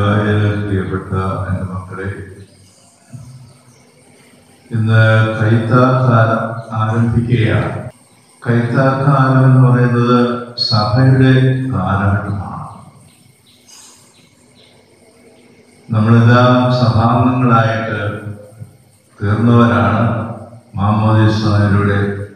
മിശിഹായിൽ പ്രിയപ്പെട്ട എൻ്റെ മക്കളെ ഇന്ന് കൈത്താക്കാലം ആരംഭിക്കുകയാണ് കൈത്താക്കാലം എന്ന് പറയുന്നത് സഭയുടെ കാലഘട്ടമാണ് നമ്മളെല്ലാം സഭാംഗങ്ങളായിട്ട് തീർന്നവരാണ് മാമോദിസ്വാമിലൂടെ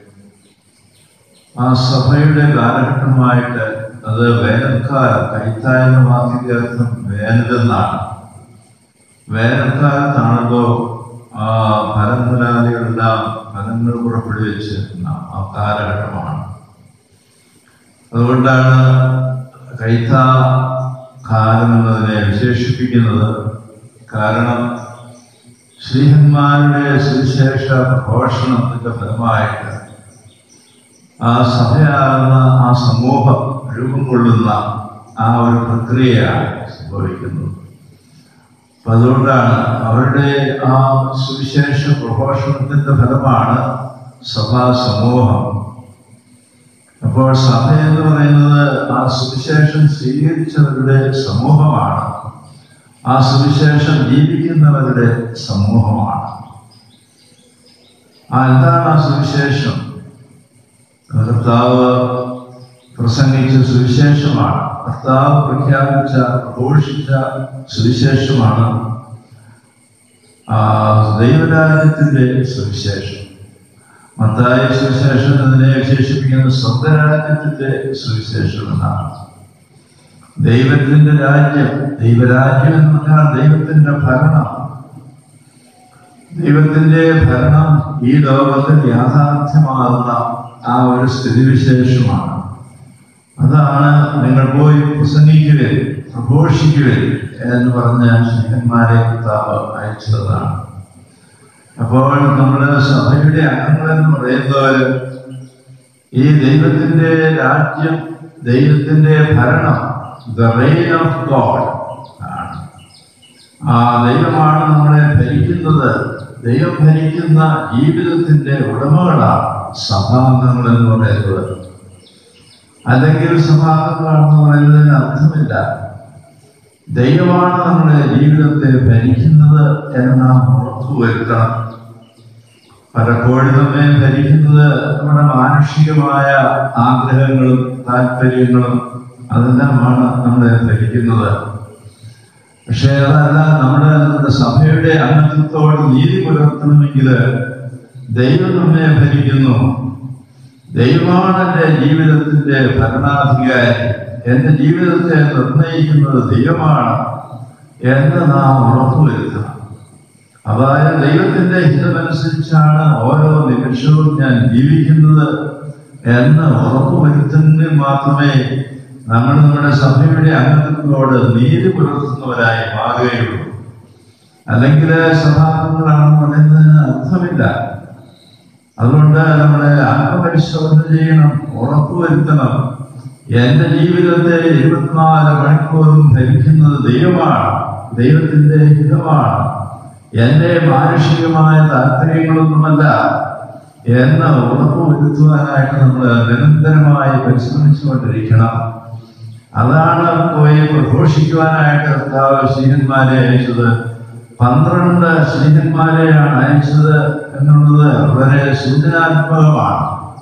ആ സഭയുടെ കാലഘട്ടമായിട്ട് അത് വേനൽക്കാലം കൈത്തായെന്ന വാക്കിന്റെ അർത്ഥം വേനലെന്നാണ് വേനൽക്കാലത്താണല്ലോ ആ ഫലഫലാദികളെല്ലാം ഫലങ്ങൾ പുറപ്പെടുവിച്ച് ആ കാലഘട്ടമാണ് അതുകൊണ്ടാണ് കൈത്ത കാലം എന്നതിനെ വിശേഷിപ്പിക്കുന്നത് കാരണം ശ്രീഹന്മാരുടെ സുവിശേഷ പ്രഘോഷണത്തിന്റെ ഫലമായിട്ട് ആ സഭയാകുന്ന ആ സമൂഹം രൂപം കൊള്ളുന്ന ആ ഒരു പ്രക്രിയയാണ് സംഭവിക്കുന്നത് അപ്പൊ അതുകൊണ്ടാണ് അവരുടെ ആ സുവിശേഷ പ്രഘോഷണത്തിന്റെ ഫലമാണ് സഭാ സമൂഹം അപ്പോൾ സഭ എന്ന് പറയുന്നത് ആ സുവിശേഷം സ്വീകരിച്ചവരുടെ സമൂഹമാണ് ആ സുവിശേഷം ജീവിക്കുന്നവരുടെ സമൂഹമാണ് ആ എന്താണ് ആ സുവിശേഷം കർത്താവ് പ്രസംഗിച്ച സുവിശേഷമാണ് കർത്താവ് പ്രഖ്യാപിച്ച പ്രഘോഷിച്ച സുവിശേഷമാണ് ആ ദൈവരാജ്യത്തിന്റെ സുവിശേഷം മത്തായ സുവിശേഷം അതിനെ വിശേഷിപ്പിക്കുന്ന സ്വർഗരാജ്യത്തിന്റെ സുവിശേഷം എന്നാണ് ദൈവത്തിന്റെ രാജ്യം ദൈവരാജ്യം എന്ന് പറഞ്ഞാൽ ദൈവത്തിന്റെ ഭരണം ദൈവത്തിന്റെ ഭരണം ഈ ലോകത്തിൽ യാഥാർത്ഥ്യമാകുന്ന ആ ഒരു സ്ഥിതിവിശേഷമാണ് അതാണ് നിങ്ങൾ പോയി പ്രസംഗിക്കുവിൻ പ്രഘോഷിക്കുവിൻ എന്ന് പറഞ്ഞ ശിഷ്യന്മാരെ കർത്താവ് അയച്ചതാണ് അപ്പോൾ നമ്മുടെ സഭയുടെ അംഗങ്ങൾ എന്ന് പറയുന്നവർ ഈ ദൈവത്തിന്റെ രാജ്യം ദൈവത്തിന്റെ ഭരണം ദ റെയിൻ ഓഫ് ഗോഡ് ആണ് ആ ദൈവമാണ് നമ്മളെ ഭരിക്കുന്നത് ദൈവം ഭരിക്കുന്ന ജീവിതത്തിന്റെ ഉടമകളാണ് സഭാംഗങ്ങൾ എന്ന് പറയുന്നത് അല്ലെങ്കിൽ സഭാംഗങ്ങളാണെന്ന് പറയുന്നതിന് അർത്ഥമില്ല ദൈവമാണ് നമ്മുടെ ജീവിതത്തെ ഭരിക്കുന്നത് എന്ന് നാം ഉറപ്പുവരുത്തണം പലപ്പോഴും നമ്മെ ഭരിക്കുന്നത് നമ്മുടെ മാനുഷികമായ ആഗ്രഹങ്ങളും താല്പര്യങ്ങളും അതെല്ലാമാണ് നമ്മളെ ഭരിക്കുന്നത് പക്ഷേ അതല്ല നമ്മുടെ നമ്മുടെ സഭയുടെ അംഗത്വത്തോട് നീതി പുലർത്തണമെങ്കിൽ ദൈവം നമ്മെ ഭരിക്കുന്നു ദൈവമാണ് എൻ്റെ ജീവിതത്തിന്റെ ഭരണാധികാരി എൻ്റെ ജീവിതത്തെ നിർണയിക്കുന്നത് ദൈവമാണ് എന്ന് നാം ഉറപ്പുവരുത്തണം അതായത് ദൈവത്തിന്റെ ഹിതമനുസരിച്ചാണ് ഓരോ നിമിഷവും ഞാൻ ജീവിക്കുന്നത് എന്ന് ഉറപ്പുവരുത്തുന്നതിൽ മാത്രമേ നമ്മൾ നമ്മുടെ സഭയുടെ അംഗങ്ങളോട് നീതി പുലർത്തുന്നവരായി മാറുകയുള്ളൂ അല്ലെങ്കിൽ സഭാംഗങ്ങളാണെന്ന് പറയുന്നതിന് അർത്ഥമില്ല അതുകൊണ്ട് നമ്മളെ ആത്മപരിശോധന ചെയ്യണം ഉറപ്പുവരുത്തണം എന്റെ ജീവിതത്തെ ഇരുപത്തിനാല് മണിക്കൂറും ഭരിക്കുന്നത് ദൈവമാണ് ദൈവത്തിന്റെ ഹിതമാണ് എന്റെ മാനുഷികമായ താല്പര്യങ്ങളൊന്നുമല്ല എന്ന് ഉറപ്പുവരുത്തുവാനായിട്ട് നമ്മൾ നിരന്തരമായി പരിശ്രമിച്ചുകൊണ്ടിരിക്കണം അതാണ് പോയി പ്രഘോഷിക്കുവാനായിട്ട് കർത്താവ് ശ്രീഹന്മാരെ അയച്ചത് പന്ത്രണ്ട് ശ്രീഹന്മാരെയാണ് അയച്ചത് എന്നുള്ളത് വളരെ സൂചനാത്മകമാണ്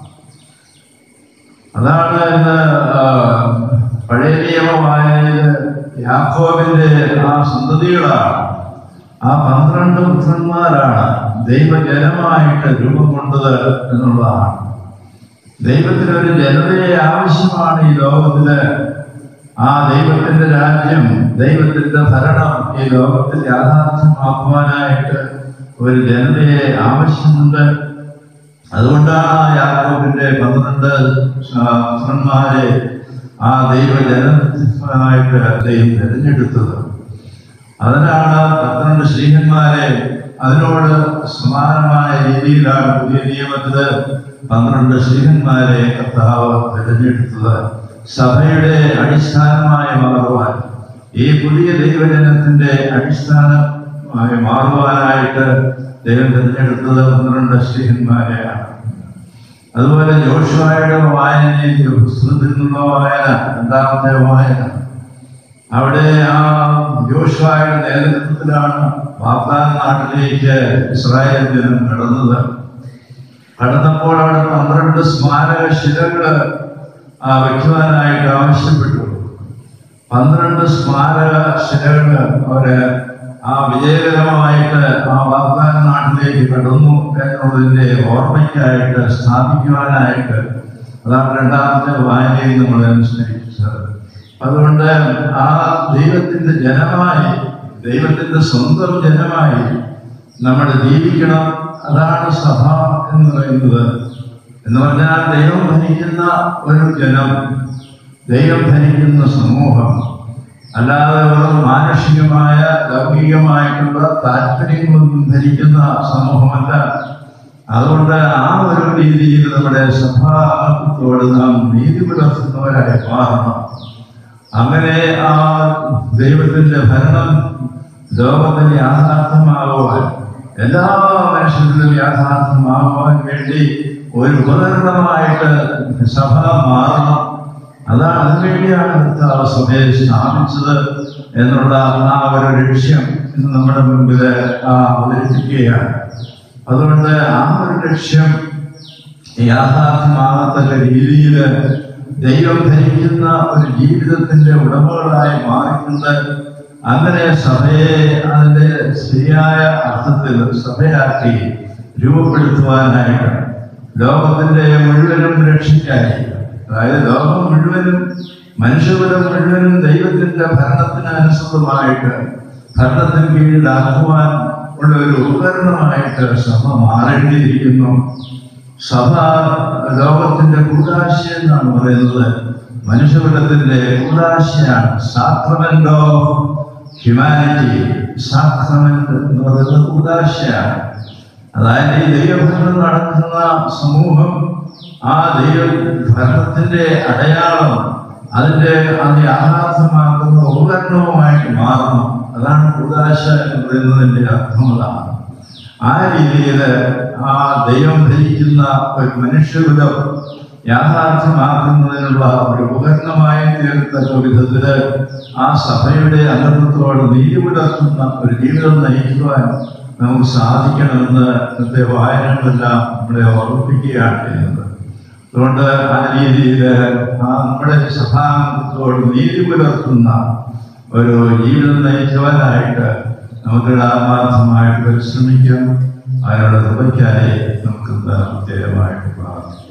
അതാണ് ഇന്ന് ആ, പഴയ നിയമമായ യാക്കോബിന്റെ ആ സന്തതികളാണ് ആ പന്ത്രണ്ട് പുത്രന്മാരാണ് ദൈവജനമായിട്ട് രൂപം കൊണ്ടത് എന്നുള്ളതാണ് ദൈവത്തിന് ഒരു ജനതയെ ആവശ്യമാണ് ഈ ലോകത്തില് ആ ദൈവത്തിന്റെ രാജ്യം ദൈവത്തിന്റെ ഭരണം ഈ ലോകത്തിൽ യാഥാർത്ഥ്യമാക്കുവാനായിട്ട് ഒരു ജനതയെ ആവശ്യമുണ്ട് അതുകൊണ്ടാണ് ആ യാക്കോബിന്റെ പന്ത്രണ്ട് പുത്രന്മാരെ ആ ദൈവജനമായിട്ട് ദൈവം തിരഞ്ഞെടുത്തത് അതിനാണ് പന്ത്രണ്ട് ശ്രീഹന്മാരെ അതിനോട് സമാനമായ രീതിയിലാണ് പുതിയ നിയമത്തില് പന്ത്രണ്ട് ശ്രീഹന്മാരെ കർത്താവ് തിരഞ്ഞെടുത്തത് സഭയുടെ അടിസ്ഥാനമായി മാറുവാൻ ഈ പുതിയ ദൈവജനത്തിന്റെ അടിസ്ഥാനമായി മാറുവാനായിട്ട് ദൈവം തിരഞ്ഞെടുത്തത് പന്ത്രണ്ട് ശ്രീഹന്മാരെയാണ് അതുപോലെ ജോഷുവായുടെ വായനയിൽ പുസ്തകത്തിൽ നിന്നുള്ള വായന രണ്ടാമത്തെ വായന അവിടെ ആ യോശുവായുടെ നേതൃത്വത്തിലാണ് വാഗ്ദാന നാട്ടിലേക്ക് ഇസ്രായേൽ ജനം കടന്നത് കടന്നപ്പോൾ അവിടെ പന്ത്രണ്ട് സ്മാരക ശിലകള് ആ വയ്ക്കുവാനായിട്ട് ആവശ്യപ്പെട്ടു പന്ത്രണ്ട് സ്മാരക ശിലകള് അവര് ആ വിജയകരമായിട്ട് ആ വാഗ്ദാന നാട്ടിലേക്ക് കടന്നു എന്നുള്ളതിന്റെ ഓർമ്മയ്ക്കായിട്ട് സ്ഥാപിക്കുവാനായിട്ട് അതാണ് രണ്ടാമത്തെ വായനയിൽ നമ്മൾ അനുസ്മരിച്ചത് അതുകൊണ്ട് ആ ദൈവത്തിന്റെ ജനമായി ദൈവത്തിന്റെ സ്വന്തം ജനമായി നമ്മൾ ജീവിക്കണം അതാണ് സഭ എന്ന് പറയുന്നത് എന്ന് പറഞ്ഞാൽ ദൈവം ഭരിക്കുന്ന ഒരു ജനം ദൈവം ഭരിക്കുന്ന സമൂഹം അല്ലാതെ വെറും മാനുഷികമായ ലൗകികമായിട്ടുള്ള താല്പര്യങ്ങളൊന്നും ധരിക്കുന്ന സമൂഹമല്ല അതുകൊണ്ട് ആ ഒരു രീതിയിൽ നമ്മുടെ സഭാത്വത്തോട് നാം നീതി പുലർത്തുന്നവരായി മാറണം അങ്ങനെ ആ ദൈവത്തിന്റെ ഭരണം ലോകത്തിൽ യാഥാർത്ഥ്യമാകുവാൻ എല്ലാ മനുഷ്യരിലും യാഥാർത്ഥ്യമാകുവാൻ വേണ്ടി ഒരു ഉപകരണമായിട്ട് സഭ മാറണം അതാണ് അതിനുവേണ്ടിയാണ് കർത്താവ് സഭയെ സ്ഥാപിച്ചത് എന്നുള്ള ആ ഒരു ലക്ഷ്യം ഇന്ന് നമ്മുടെ മുമ്പിൽ ആ അവതരിപ്പിക്കുകയാണ് അതുകൊണ്ട് ആ ഒരു ലക്ഷ്യം യാഥാർത്ഥ്യമാകത്തക്ക രീതിയിൽ ദൈവം ധരിക്കുന്ന ഒരു ജീവിതത്തിന്റെ ഉടമകളായി മാറിക്കൊണ്ട് അങ്ങനെ സഭയെ അതിന്റെ ശരിയായ അർത്ഥത്തിൽ സഭയാക്കി രൂപപ്പെടുത്തുവാനായിട്ട് ലോകത്തിന്റെ മുഴുവനും രക്ഷിക്കായി അതായത് ലോകം മുഴുവനും മനുഷ്യകുലം മുഴുവനും ദൈവത്തിന്റെ ഭരണത്തിന് അനുസൃതമായിട്ട് ഭരണത്തിന് കീഴിലാക്കുവാൻ ഉള്ള ഒരു ഉപകരണമായിട്ട് സഭ മാറേണ്ടിയിരിക്കുന്നു സഭ ലോകത്തിന്റെ കൂടാശ എന്നാണ് പറയുന്നത് മനുഷ്യകുലത്തിന്റെ കൂടാശയാണ് സാക്രമെന്റ് ഓഫ് ഹ്യൂമാനിറ്റി സാക്രമെന്റ് എന്ന് പറയുന്നത് കൂടാശയാണ് അതായത് ഈ ദൈവഭരണം നടക്കുന്ന സമൂഹം ആ ദൈവ ഭരണത്തിന്റെ അടയാളം അതിന്റെ അത് യാഥാർത്ഥ്യമാക്കുന്ന ഉപകരണവുമായിട്ട് മാറണം അതാണ് കൂടാശ എന്ന് പറയുന്നതിന്റെ അർത്ഥം അതാണ് ആ രീതിയിൽ ആ ദൈവം ഭരിക്കുന്ന ഒരു മനുഷ്യകുലം യാഥാർത്ഥ്യമാക്കുന്നതിനുള്ള ഒരു ഉപകരണമായി തീർത്തക്ക വിധത്തില് ആ സഭയുടെ അംഗത്വത്തോട് നീതി പുലർത്തുന്ന ഒരു ജീവിതം നയിക്കുവാൻ നമുക്ക് സാധിക്കണമെന്ന് ഇന്നത്തെ വായനകളെല്ലാം നമ്മളെ ഓർമ്മിപ്പിക്കുകയാണ് ചെയ്യുന്നത് അതുകൊണ്ട് ആ രീതിയിൽ ആ നമ്മുടെ സഭാംഗത്തോട് നീതി പുലർത്തുന്ന ഒരു ജീവിതം നയിക്കുവാനായിട്ട് നമുക്ക് ആത്മാർത്ഥമായിട്ട് പരിശ്രമിക്കാം അതിനുള്ള കൃപയ്ക്കായി നമുക്ക് പ്രത്യേകമായിട്ട് പ്രാർത്ഥിക്കാം